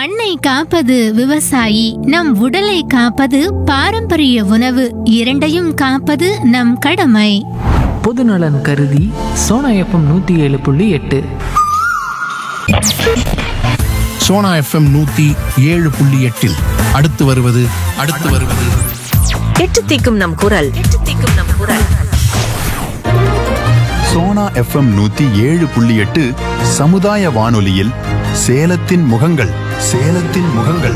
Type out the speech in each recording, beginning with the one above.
மண்ணை காப்பது விவசாயி நம் உடலை காப்பது பாரம்பரிய உணவு இரண்டையும் காப்பது நம் கடமை பொதுநலன் கருதி சோனா எஃப்எம் நூற்றி ஏழு புள்ளி எட்டு சோனா எஃப்எம் நூத்தி ஏழு புள்ளி எட்டில் அடுத்து வருவது அடுத்து வருவது எட்டு தீக்கும் நம் குரல் எட்டு தீக்கும் நம் குரல் சோனா எஃப்எம் நூத்தி ஏழு புள்ளி எட்டு சமுதாய வானொலியில் சேலத்தின் முகங்கள் சேலத்தின் முகங்கள்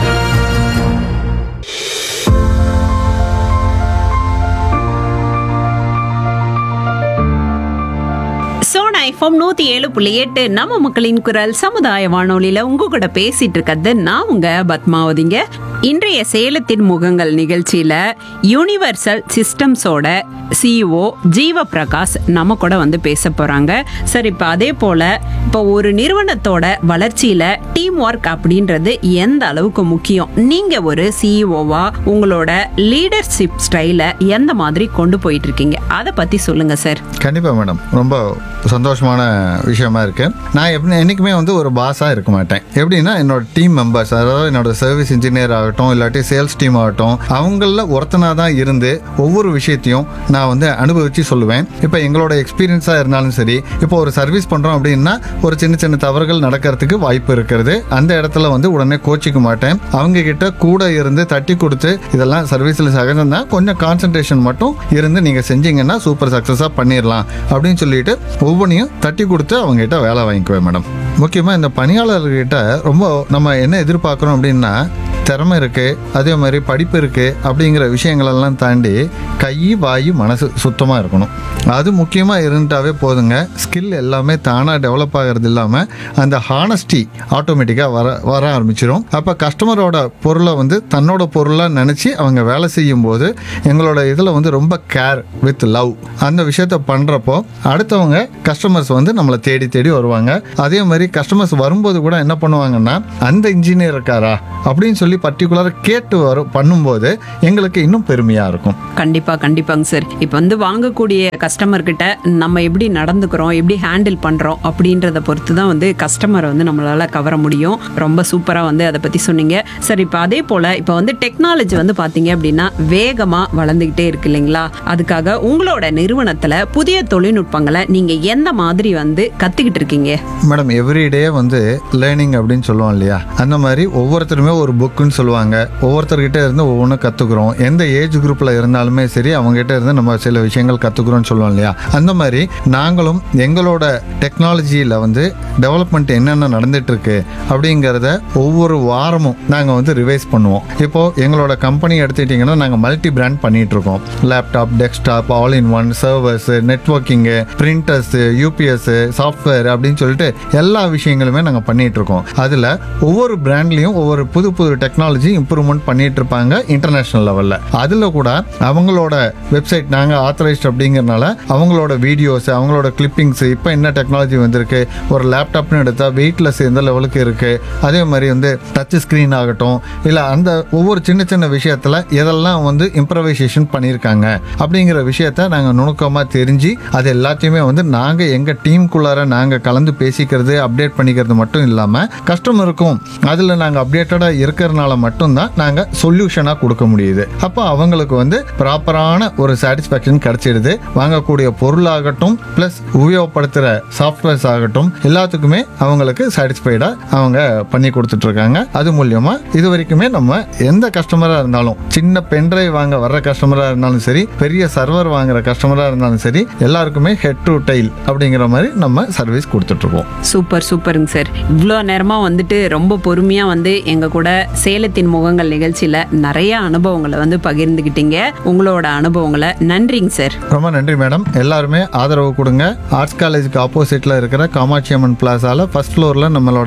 சோனா எஃப்எம் நூத்தி ஏழு புள்ளி எட்டு நம்ம மக்களின் குரல் சமுதாய வானொலியில உங்க கூட பேசிட்டு இருக்கிறது நான் உங்க பத்மாவதிங்க இன்றைய சேலத்தின் முகங்கள் நிகழ்ச்சியில யூனிவர்சல் சிஸ்டம்ஸோட சிஇஓ ஜீவ பிரகாஷ் நம்ம கூட வந்து பேச போறாங்க சரி இப்போ அதே போல இப்போ ஒரு நிறுவனத்தோட வளர்ச்சியில டீம் ஒர்க் அப்படின்றது எந்த அளவுக்கு முக்கியம் நீங்க ஒரு சிஇஓவா உங்களோட லீடர்ஷிப் ஸ்டைலை எந்த மாதிரி கொண்டு போயிட்டு இருக்கீங்க அதை பத்தி சொல்லுங்க சார் கண்டிப்பாக மேடம் ரொம்ப சந்தோஷமான விஷயமா இருக்கு நான் எப்படி என்றைக்குமே வந்து ஒரு பாஸாக இருக்க மாட்டேன் எப்படின்னா என்னோட டீம் மெம்பர்ஸ் அதாவது என்னோட சர்வீஸ் இன்ஜினியர் ஆகட்டும் இல்லாட்டி சேல்ஸ் டீம் ஆகட்டும் அவங்களில் ஒருத்தனாக தான் இருந்து ஒவ்வொரு விஷயத்தையும் நான் வந்து அனுபவித்து சொல்லுவேன் இப்போ எங்களோட எக்ஸ்பீரியன்ஸாக இருந்தாலும் சரி இப்போ ஒரு சர்வீஸ் பண்ணுறோம் அப்படின்னா ஒரு சின்ன சின்ன தவறுகள் நடக்கிறதுக்கு வாய்ப்பு இருக்கிறது அந்த இடத்துல வந்து உடனே கோச்சிக்க மாட்டேன் அவங்க கிட்ட கூட இருந்து தட்டி கொடுத்து இதெல்லாம் சர்வீஸில் சகஜம் தான் கொஞ்சம் கான்சன்ட்ரேஷன் மட்டும் இருந்து நீங்கள் செஞ்சீங்கன்னா சூப்பர் சக்ஸஸாக பண்ணிடலாம் அப்படின்னு சொல்லிட்டு ஒவ்வொன்றையும் தட்டி கொடுத்து அவங்க கிட்ட வேலை வாங்கிக்குவேன் மேடம் முக்கியமாக இந்த பணியாளர்கிட்ட ரொம்ப நம்ம என்ன எதிர்பார்க்குறோம் அப்படின்னா திறமை இருக்கு அதே மாதிரி படிப்பு இருக்கு அப்படிங்கிற விஷயங்களெல்லாம் தாண்டி கை வாய் மனசு சுத்தமாக இருக்கணும் அது முக்கியமாக இருந்துட்டாவே போதுங்க ஸ்கில் எல்லாமே தானாக டெவலப் ஆகிறது இல்லாமல் அந்த ஹானஸ்டி ஆட்டோமேட்டிக்காக வர வர ஆரம்பிச்சிடும் அப்போ கஸ்டமரோட பொருளை வந்து தன்னோட பொருளாக நினச்சி அவங்க வேலை செய்யும் போது எங்களோட இதில் வந்து ரொம்ப கேர் வித் லவ் அந்த விஷயத்த பண்ணுறப்போ அடுத்தவங்க கஸ்டமர்ஸ் வந்து நம்மளை தேடி தேடி வருவாங்க அதே மாதிரி கஸ்டமர்ஸ் வரும்போது கூட என்ன பண்ணுவாங்கன்னா அந்த இன்ஜினியர் இருக்காரா அப்படின்னு சொல்லி பர்டிகுலராக கேட்டு வரும் பண்ணும்போது எங்களுக்கு இன்னும் பெருமையாக இருக்கும் கண்டிப்பா கண்டிப்பாங்க சார் இப்போ வந்து வாங்கக்கூடிய கஸ்டமர் கிட்ட நம்ம எப்படி நடந்துக்கிறோம் எப்படி ஹேண்டில் பண்றோம் அப்படின்றத பொறுத்து தான் வந்து கஸ்டமரை வந்து நம்மளால கவர முடியும் ரொம்ப சூப்பரா வந்து அதை பத்தி சொன்னீங்க சார் இப்போ அதே போல இப்போ வந்து டெக்னாலஜி வந்து பாத்தீங்க அப்படின்னா வேகமா வளர்ந்துகிட்டே இருக்கு இல்லைங்களா அதுக்காக உங்களோட நிறுவனத்துல புதிய தொழில்நுட்பங்களை நீங்க எந்த மாதிரி வந்து கத்துக்கிட்டு இருக்கீங்க மேடம் எவ்ரிடே வந்து லேர்னிங் அப்படின்னு சொல்லுவோம் இல்லையா அந்த மாதிரி ஒவ்வொருத்தருமே ஒரு புக்குன்னு சொல்லுவாங்க ஒவ்வொருத்தர்கிட்ட இருந்து ஒவ்வொன்றும் கற்றுக்குறோம் எந்த ஏஜ் குரூப்பில் இருந்தாலுமே சரி அவங்ககிட்ட இருந்து நம்ம சில விஷயங்கள் கற்றுக்குறோம்னு சொல்லுவோம் இல்லையா அந்த மாதிரி நாங்களும் எங்களோட டெக்னாலஜியில் வந்து டெவலப்மெண்ட் என்னென்ன நடந்துட்டு இருக்கு அப்படிங்கிறத ஒவ்வொரு வாரமும் நாங்கள் வந்து ரிவைஸ் பண்ணுவோம் இப்போ எங்களோட கம்பெனி எடுத்துக்கிட்டிங்கன்னா நாங்கள் மல்டி பிராண்ட் பண்ணிட்டு இருக்கோம் laptop desktop all in one servers நெட்ஒர்க்கிங்கு பிரிண்டர்ஸ் யூபிஎஸ் சாஃப்ட்வேர் அப்படின்னு சொல்லிட்டு எல்லா விஷயங்களுமே நாங்கள் பண்ணிட்டு இருக்கோம் அதில் ஒவ்வொரு பிராண்ட்லையும் ஒவ்வொரு புது புது டெக்னாலஜி இம்ப்ரூவ்மெண்ட் பண்ணிட்டு இருப்பாங்க இன்டர்நேஷனல் லெவலில் அதில் கூட அவங்களோட வெப்சைட் நாங்கள் ஆத்தரைஸ்ட் அப்படிங்கிறனால அவங்களோட வீடியோஸ் அவங்களோட கிளிப்பிங்ஸ் இப்போ என்ன டெக்னாலஜி வந்திருக்கு ஒரு லேப்டாப்னு எடுத்தால் வெயிட்லெஸ் எந்த லெவலுக்கு இருக்குது அதே மாதிரி வந்து டச் ஸ்க்ரீன் ஆகட்டும் இல்லை அந்த ஒவ்வொரு சின்ன சின்ன விஷயத்தில் எதெல்லாம் வந்து இம்ப்ரவைசேஷன் பண்ணியிருக்காங்க அப்படிங்கிற விஷயத்த நாங்கள் நுணுக்கமாக தெரிஞ்சு அது எல்லாத்தையுமே வந்து நாங்கள் எங்கள் டீமுக்குள்ளார நாங்கள் கலந்து பேசிக்கிறது அப்டேட் பண்ணிக்கிறது மட்டும் இல்லாமல் கஸ்டமருக்கும் அதில் நாங்கள் அப்டேட்டடாக இருக்கிறனால மட்டும்தான் நாங்கள் சொல்யூஷனாக கொடுக்க முடியுது அப்போ அவங்களுக்கு வந்து ப்ராப்பரான ஒரு சாட்டிஸ்ஃபேக்ஷன் கிடைச்சிடுது வாங்கக்கூடிய பொருளாகட்டும் ப்ளஸ் உபயோகப்படுத்துகிற சாஃப்ட்வேர்ஸ் ஆகட்டும் எல்லாத்துக்குமே அவங்களுக்கு சாட்டிஸ்ஃபைடாக அவங்க பண்ணி கொடுத்துட்டு இருக்காங்க அது மூலியமா இது வரைக்குமே நம்ம எந்த கஸ்டமராக இருந்தாலும் சின்ன பென்ட்ரைவ் வாங்க வர்ற கஸ்டமராக இருந்தாலும் சரி பெரிய சர்வர் வாங்குற கஸ்டமராக இருந்தாலும் சரி எல்லாருக்குமே ஹெட் டு டைல் அப்படிங்கிற மாதிரி நம்ம சர்வீஸ் கொடுத்துட்டு இருக்கோம் சூப்பர் சூப்பருங்க சார் இவ்வளோ நேரமாக வந்துட்டு ரொம்ப பொறுமையாக வந்து எங்கள் கூட சேலத்தின் முகங்கள் நிகழ்ச்சியில் நிறைய அனுபவங்களை வந்து பகிர்ந்துக்கிட்டீங்க உங்களோட அனுபவங்களை நன்றிங்க சார் ரொம்ப நன்றி மேடம் எல்லாருமே ஆதரவு கொடுங்க ஆர்ட்ஸ் காலேஜுக்கு ஆப்போசிட்ல இருக்கிற காமாட்சி அம்மன் பிளாசால ஃபர்ஸ்ட் ஃப்ளோர்ல நம்மளோட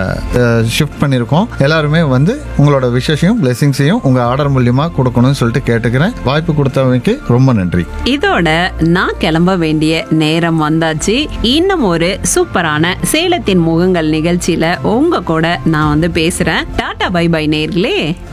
ஷிஃப்ட் பண்ணியிருக்கோம் எல்லாருமே வந்து உங்களோட விஷஸையும் பிளெஸிங்ஸையும் உங்க ஆர்டர் மூலியமா கொடுக்கணும்னு சொல்லிட்டு கேட்டுக்கிறேன் வாய்ப்பு கொடுத்தவங்களுக்கு ரொம்ப நன்றி இதோட நான் கிளம்ப வேண்டிய நேரம் வந்தாச்சு இன்னும் ஒரு சூப்பரான சேலத்தின் முகங்கள் நிகழ்ச்சியில உங்க கூட நான் வந்து பேசுறேன் டாடா பை பை நேர்களே